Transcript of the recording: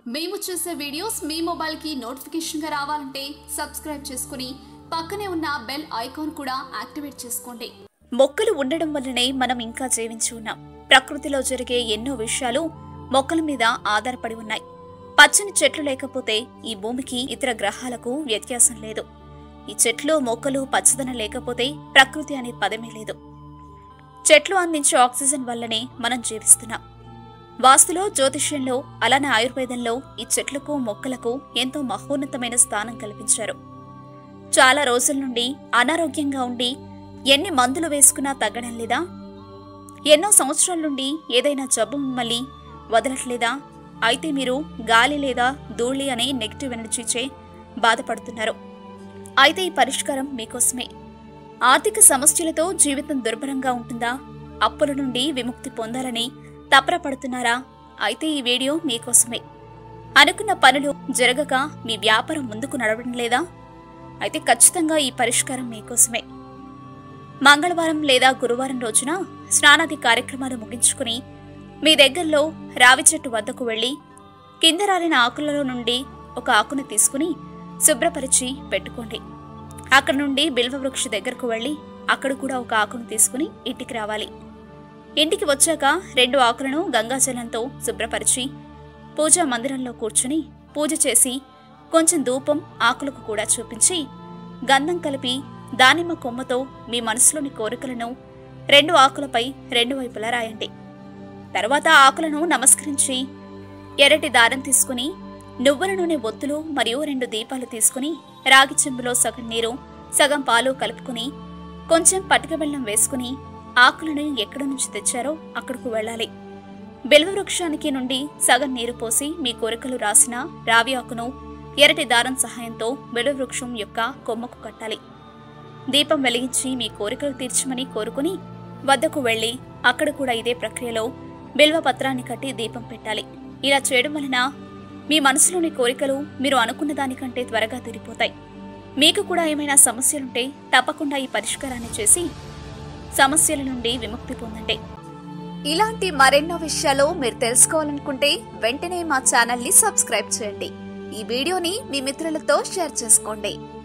మేము చేసే వీడియోస్ మీ మొబైల్కి నోటిఫికేషన్గా రావాలంటే సబ్స్క్రైబ్ చేసుకుని పక్కనే ఉన్న బెల్ ఐకాన్ కూడా యాక్టివేట్ చేసుకోండి మొక్కలు ఉండడం వల్లనే మనం ఇంకా జీవించి ఉన్నాం ప్రకృతిలో జరిగే ఎన్నో విషయాలు మొక్కల మీద ఆధారపడి ఉన్నాయి పచ్చని చెట్లు లేకపోతే ఈ భూమికి ఇతర గ్రహాలకు వ్యత్యాసం లేదు ఈ చెట్లు మొక్కలు పచ్చదనం లేకపోతే ప్రకృతి అనే పదమే లేదు చెట్లు అందించే ఆక్సిజన్ వల్లనే మనం జీవిస్తున్నాం వాస్తులో జ్యోతిష్యంలో అలానే ఆయుర్వేదంలో ఈ చెట్లకు మొక్కలకు ఎంతో మహోన్నతమైన స్థానం కల్పించారు చాలా రోజుల నుండి అనారోగ్యంగా ఉండి ఎన్ని మందులు వేసుకున్నా తగ్గడం లేదా ఎన్నో సంవత్సరాల నుండి ఏదైనా జబ్బు మిమ్మల్ని వదలట్లేదా అయితే మీరు గాలి లేదా ధూళి అనే నెగిటివ్ ఎనర్జీచే బాధపడుతున్నారు అయితే ఈ పరిష్కారం మీకోసమే ఆర్థిక సమస్యలతో జీవితం దుర్భరంగా ఉంటుందా అప్పుల నుండి విముక్తి పొందాలని తపరపడుతున్నారా అయితే ఈ వీడియో మీకోసమే అనుకున్న పనులు జరగక మీ వ్యాపారం ముందుకు నడవడం లేదా అయితే ఖచ్చితంగా ఈ పరిష్కారం మీకోసమే మంగళవారం లేదా గురువారం రోజున స్నానాది కార్యక్రమాలు ముగించుకుని మీ దగ్గరలో రావి చెట్టు వద్దకు వెళ్ళి కింద రాలిన ఆకులలో నుండి ఒక ఆకును తీసుకుని శుభ్రపరిచి పెట్టుకోండి అక్కడ నుండి బిల్వ వృక్ష దగ్గరకు వెళ్ళి అక్కడ కూడా ఒక ఆకును తీసుకుని ఇంటికి రావాలి ఇంటికి వచ్చాక రెండు ఆకులను గంగాజలంతో శుభ్రపరిచి పూజా మందిరంలో కూర్చుని పూజ చేసి కొంచెం ధూపం ఆకులకు కూడా చూపించి గంధం కలిపి దానిమ్మ కొమ్మతో మీ మనసులోని కోరికలను రెండు ఆకులపై రెండు వైపులా రాయండి తర్వాత ఆకులను నమస్కరించి ఎర్రటి దారం తీసుకుని నువ్వుల నూనె ఒత్తులు మరియు రెండు దీపాలు తీసుకుని రాగి చెంబులో సగం నీరు సగం పాలు కలుపుకుని కొంచెం పటిక బెల్లం వేసుకుని ఆకులను ఎక్కడి నుంచి తెచ్చారో అక్కడకు వెళ్ళాలి బిల్వ వృక్షానికి నుండి సగం నీరు పోసి మీ కోరికలు రాసిన రావి ఆకును ఎర్రటి దారం సహాయంతో బిల్వ వృక్షం యొక్క కొమ్మకు కట్టాలి దీపం వెలిగించి మీ కోరికలు తీర్చమని కోరుకుని వద్దకు వెళ్ళి అక్కడ కూడా ఇదే ప్రక్రియలో బిల్వ పత్రాన్ని కట్టి దీపం పెట్టాలి ఇలా చేయడం వలన మీ మనసులోని కోరికలు మీరు అనుకున్న దానికంటే త్వరగా తీరిపోతాయి మీకు కూడా ఏమైనా సమస్యలుంటే తప్పకుండా ఈ పరిష్కారాన్ని చేసి సమస్యల నుండి విముక్తి పొందండి ఇలాంటి మరెన్నో విషయాలు మీరు తెలుసుకోవాలనుకుంటే వెంటనే మా ఛానల్ని సబ్స్క్రైబ్ చేయండి ఈ వీడియోని మీ మిత్రులతో షేర్ చేసుకోండి